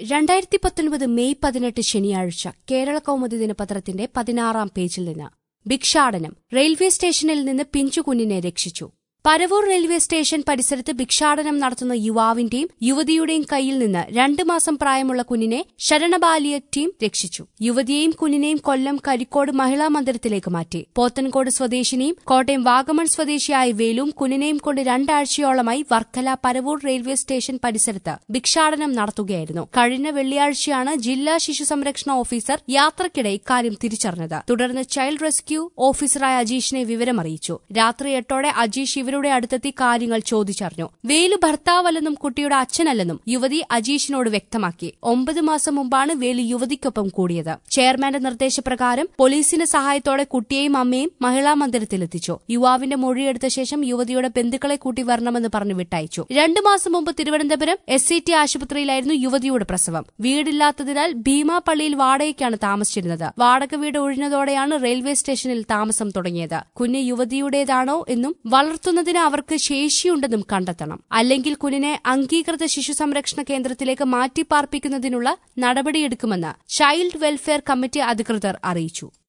രണ്ടായിരത്തി പത്തൊൻപത് മെയ് പതിനെട്ട് ശനിയാഴ്ച കേരള കൗമുദി ദിനപത്രത്തിന്റെ പതിനാറാം പേജിൽ നിന്ന് ഭിക്ഷാടനം റെയിൽവേ സ്റ്റേഷനിൽ നിന്ന് പിഞ്ചുകുഞ്ഞിനെ രക്ഷിച്ചു പരവൂർ റെയിൽവേ സ്റ്റേഷൻ പരിസരത്ത് ഭിക്ഷാടനം നടത്തുന്ന യുവാവിന്റെയും യുവതിയുടെയും കയ്യിൽ നിന്ന് രണ്ട് മാസം പ്രായമുള്ള കുഞ്ഞിനെ ശരണബാലിയ ടീം രക്ഷിച്ചു യുവതിയെയും കുഞ്ഞിനെയും കൊല്ലം കരിക്കോട് മഹിളാ മന്ദിരത്തിലേക്ക് മാറ്റി പോത്തൻകോട് സ്വദേശിനിയും കോട്ടയം വാഗമൺ സ്വദേശിയായ വേലും കുഞ്ഞിനെയും കൊണ്ട് രണ്ടാഴ്ചയോളമായി വർക്കല പരവൂർ റെയിൽവേ സ്റ്റേഷൻ പരിസരത്ത് ഭിക്ഷാടനം നടത്തുകയായിരുന്നു കഴിഞ്ഞ വെള്ളിയാഴ്ചയാണ് ജില്ലാ ശിശു സംരക്ഷണ ഓഫീസർ യാത്രക്കിടെ ഇക്കാര്യം തിരിച്ചറിഞ്ഞത് തുടർന്ന് ചൈൽഡ് റെസ്ക്യൂ ഓഫീസറായ അജീഷിനെ വിവരമറിയിച്ചു രാത്രി എട്ടോടെ അജീഷ് ഇവരുടെ അടുത്തെത്തി കാര്യങ്ങൾ ചോദിച്ചറിഞ്ഞു വേലു ഭർത്താവല്ലെന്നും കുട്ടിയുടെ അച്ഛനല്ലെന്നും യുവതി അജീഷിനോട് വ്യക്തമാക്കി ഒമ്പത് മാസം മുമ്പാണ് വേലു യുവതിക്കൊപ്പം കൂടിയത് ചെയർമാന്റെ നിർദ്ദേശപ്രകാരം പോലീസിന്റെ സഹായത്തോടെ കുട്ടിയെയും അമ്മയും മഹിളാ മന്ദിരത്തിലെത്തിച്ചു യുവാവിന്റെ മൊഴിയെടുത്ത ശേഷം യുവതിയുടെ ബന്ധുക്കളെ കൂട്ടി വരണമെന്ന് പറഞ്ഞു വിട്ടയച്ചു രണ്ടു മാസം മുമ്പ് തിരുവനന്തപുരം എസ് സി ടി ആശുപത്രിയിലായിരുന്നു യുവതിയുടെ പ്രസവം വീടില്ലാത്തതിനാൽ ഭീമാപള്ളിയിൽ വാടകയ്ക്കാണ് താമസിച്ചിരുന്നത് വാടക വീട് ഒഴിഞ്ഞതോടെയാണ് റെയിൽവേ സ്റ്റേഷനിൽ താമസം തുടങ്ങിയത് കുഞ്ഞ് യുവതിയുടേതാണോ എന്നും വളർത്തുന്നതിന് അവർക്ക് ശേഷിയുണ്ടെന്നും കണ്ടെത്തണം അല്ലെങ്കിൽ കുഞ്ഞിനെ അംഗീകൃത ശിശു സംരക്ഷണ കേന്ദ്രത്തിലേക്ക് മാറ്റിപ്പാർപ്പിക്കുന്നതിനുള്ള നടപടിയെടുക്കുമെന്ന് ചൈൽഡ് വെൽഫെയർ കമ്മിറ്റി അധികൃതർ അറിയിച്ചു